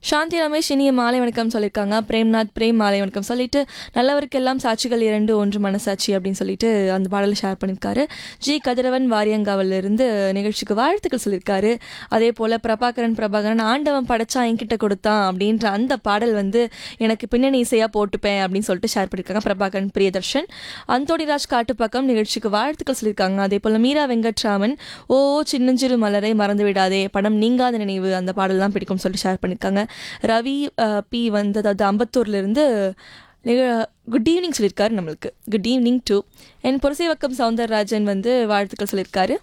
சாந்தி ரமேஷ் இனிய மாலை வணக்கம் சொல்லியிருக்காங்க பிரேம்நாத் பிரேம் மாலை வணக்கம் சொல்லிட்டு நல்லவருக்கெல்லாம் சாட்சிகள் இரண்டு ஒன்று மனசாட்சி அப்படின்னு சொல்லிட்டு அந்த பாடலை ஷேர் பண்ணியிருக்காரு ஜி கதிரவன் வாரியங்காவில இருந்து நிகழ்ச்சிக்கு வாழ்த்துக்கள் சொல்லியிருக்காரு அதே போல் பிரபாகரன் பிரபாகரன் ஆண்டவன் படைச்சா என்கிட்ட கொடுத்தான் அப்படின்ற அந்த பாடல் வந்து எனக்கு பின்னணி இசையாக போட்டுப்பேன் அப்படின்னு சொல்லிட்டு ஷேர் பண்ணியிருக்காங்க பிரபாகரன் பிரியதர்ஷன் அந்தோணிராஜ் காட்டுப்பக்கம் நிகழ்ச்சிக்கு வாழ்த்துக்கள் சொல்லியிருக்காங்க அதே போல் மீரா வெங்கட்ராமன் ஓ சின்னஞ்சிறு மலரை மறந்து விடாதே படம் நீங்காத நினைவு அந்த பாடல் தான் பிடிக்கும் சொல்லிட்டு ஷேர் பண்ணியிருக்காங்க ரவி அஹ், பி வந்து அதாவது அம்பத்தூர்லேருந்து குட் ஈவினிங் சொல்லியிருக்காரு நம்மளுக்கு குட் ஈவினிங் டு என் புரசைவக்கம் சவுந்தரராஜன் வந்து வாழ்த்துக்கள் சொல்லியிருக்காரு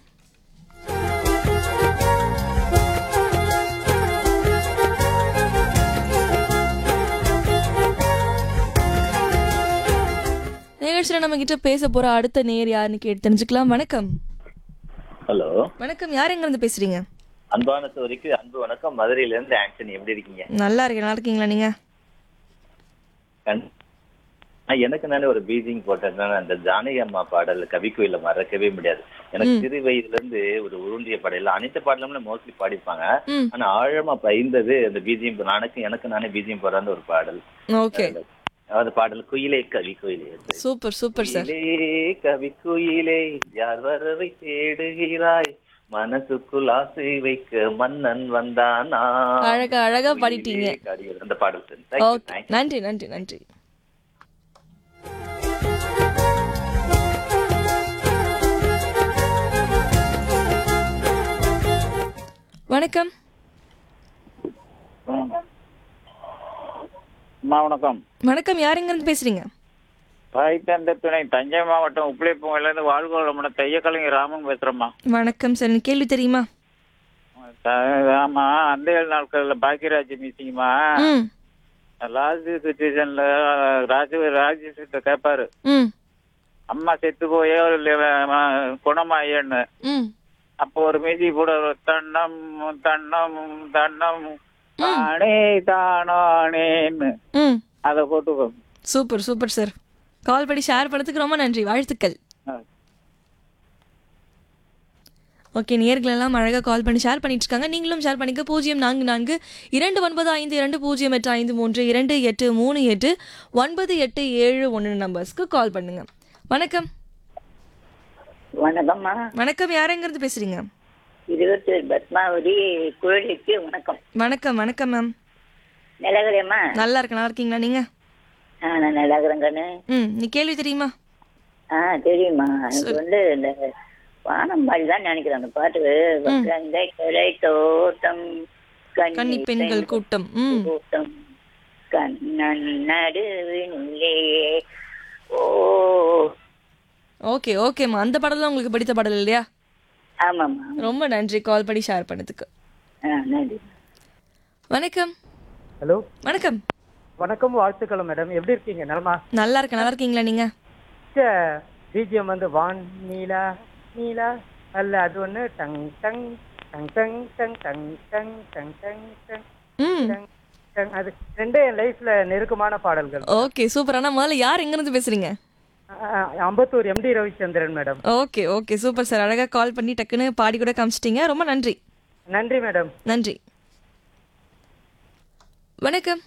நிகழ்ச்சியில் நம்ம கிட்ட பேச போற அடுத்த நேர் யாருன்னு கேட்டு தெரிஞ்சுக்கலாம் வணக்கம் ஹலோ வணக்கம் யார் எங்க இருந்து பேசுறீங்க அன்பான சோரிக்கு அன்பு வணக்கம் மதுரையில இருந்து ஆண்டனி எப்படி இருக்கீங்க நல்லா இருக்கேன் நல்லா இருக்கீங்களா நீங்க கண்- நான் எனக்கு நானே ஒரு பீஜிங் போட்டேன்னா அந்த ஜானகி அம்மா பாடல் கவிக்குயில மறக்கவே முடியாது எனக்கு சிறு வயதுல இருந்து ஒரு உருண்டிய பாடல் அனைத்து பாடலுமே மோஸ்ட்லி பாடிப்பாங்க ம் ஆனா ஆழமா பயந்தது அந்த பீஜியம் நானுக்கு எனக்கு நானே பீஜியம் போடுறான்னு ஒரு பாடல் ஓகே அந்த பாடல் குயிலே கவி குயிலே சூப்பர் சூப்பர் சார் குயிலே கவி குயிலே யார் வரவை தேடுகிறாய் மனசுக்குள் ஆசை வைக்க மன்னன் வந்தானா அழகா அழகா பாடிட்டீங்க குயிலே கடிகள். அந்த பாடல் sir. Thank you, okay thank you. நன்றி நன்றி நன்றி வணக்கம் அம்மா வணக்கம் வணக்கம் யார் எங்க இருந்து பேசுறீங்க பாய்த்தந்த துணை தஞ்சை மாவட்டம் உப்பிலிப்பூங்கிலேருந்து வாழ்கோளம் தையக்கலைஞர் ராமன் பேசுகிறேம்மா வணக்கம் சார் எனக்கு கேள்வி தெரியுமா ஆமா அந்த ஏழு நாட்களில் பாக்கியராஜ் மிஸ்ஸிங்கம்மா ம் லாஸ்ட் சுச்சுவேஷன்ல ராஜு ராஜேஷ்கிட்ட கேட்பாரு ம் அம்மா செத்து போயே ஒரு லெவ- குணமாயேன்னு ம் அப்போ ஒரு மீதி கூட ஒரு தன்னம் தன்னம் தன்னம் தானே தானானேன்னு ம் அதை போட்டுக்கோ சூப்பர் சூப்பர் சார் கால் பண்ணி ஷேர் பண்ணதுக்கு ரொம்ப நன்றி வாழ்த்துக்கள் ஆ. ஓகே நேர்கள் எல்லாம் அழகாக கால் பண்ணி ஷேர் பண்ணிட்டு இருக்காங்க நீங்களும் ஷேர் பண்ணிக்க பூஜ்ஜியம் நான்கு நான்கு இரண்டு ஒன்பது ஐந்து இரண்டு பூஜ்ஜியம் எட்டு ஐந்து மூன்று இரண்டு எட்டு மூணு எட்டு ஒன்பது எட்டு ஏழு ஒன்று நம்பர்ஸ்க்கு கால் பண்ணுங்க வணக்கம் வணக்கம்மா வணக்கம் யாரெங்கிறது பேசுறீங்க இருபத்தேழு பத்மாவதி கோயிலுக்கு வணக்கம் வணக்கம் வணக்கம் மேம் நிலகரேம்மா நல்லா இருக்கு நல்லா இருக்கீங்களா நீங்க ஆ நான் நிலகரன் கண்ணு ம் நீ கேள்வி தெரியுமா ஆ தெரியுமா எனக்கு வந்து இந்த வானம்பாடி தான் நினைக்கிறேன் அந்த பாட்டு கங்கை கரை தோட்டம் கன்னி பெண்கள் கூட்டம் ம் கூட்டம் கண்ணன் நடுவினிலே ஓ ஓகே ஓகேம்மா அந்த பாடல் தான் உங்களுக்கு பிடித்த பாடல் இல்லையா ஆமாம்மா ரொம்ப நன்றி கால் பண்ணி ஷேர் பண்ணதுக்கு ஆ நன்றி வணக்கம் ஹலோ வணக்கம் வணக்கம் வாழ்த்துக்கள் மேடம் எப்படி இருக்கீங்க நலமா நல்லா இருக்கேன் நல்லா இருக்கீங்களா நீங்க பிஜிஎம் வந்து வான் நீலா நீலா அல்ல அது ஒன்று டங் டங் டங் டங் டங் டங் டங் டங் டங் டங் ம் டங் டங் அது ரெண்டே என் லைஃப்ல நெருக்கமான பாடல்கள் ஓகே சூப்பர் ஆனா முதல்ல யார் எங்க இருந்து பேசுறீங்க அஹ், Ambattur MD Ravichandran madam okay okay super sir அழகா கால் பண்ணி டக்குன்னு பாடி கூட காமிச்சிட்டீங்க ரொம்ப நன்றி நன்றி மேடம் நன்றி வணக்கம்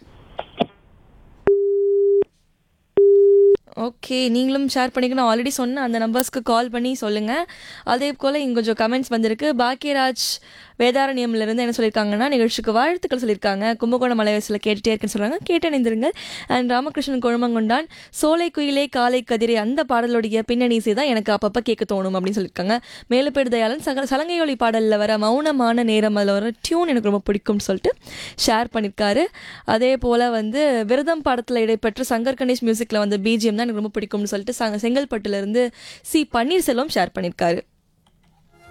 ஓகே நீங்களும் ஷேர் பண்ணிக்கணும் ஆல்ரெடி சொன்ன அந்த நம்பர்ஸ்க்கு கால் பண்ணி சொல்லுங்கள் அதே போல் இங்கே கொஞ்சம் கமெண்ட்ஸ் வந்திருக்கு பாக்கியராஜ் வேதாரண்யம்ல இருந்து என்ன சொல்லியிருக்காங்கன்னா நிகழ்ச்சிக்கு வாழ்த்துக்கள் சொல்லியிருக்காங்க கும்பகோணம் மலைவாசியில் கேட்டுட்டே இருக்குன்னு சொல்கிறாங்க கேட்டு இணைந்திருங்க அண்ட் ராமகிருஷ்ணன் குழமங்கொண்டான் சோலை குயிலே காலை கதிரே அந்த பாடலுடைய பின்னணி இசை தான் எனக்கு அப்பப்போ கேட்க தோணும் அப்படின்னு சொல்லியிருக்காங்க மேலுப்பேடு தயாளன் சக சலங்கையொலி பாடலில் வர மௌனமான நேரம் அதில் வர டியூன் எனக்கு ரொம்ப பிடிக்கும்னு சொல்லிட்டு ஷேர் பண்ணியிருக்காரு அதே போல் வந்து விரதம் படத்தில் இடைப்பெற்ற சங்கர் கணேஷ் மியூசிக்கில் வந்த பிஜிஎம் தான் எனக்கு ரொம்ப பிடிக்கும்னு சொல்லிட்டு சங்க செங்கல்பட்டுலேருந்து சி பன்னீர்செல்வம் ஷேர் பண்ணியிருக்காரு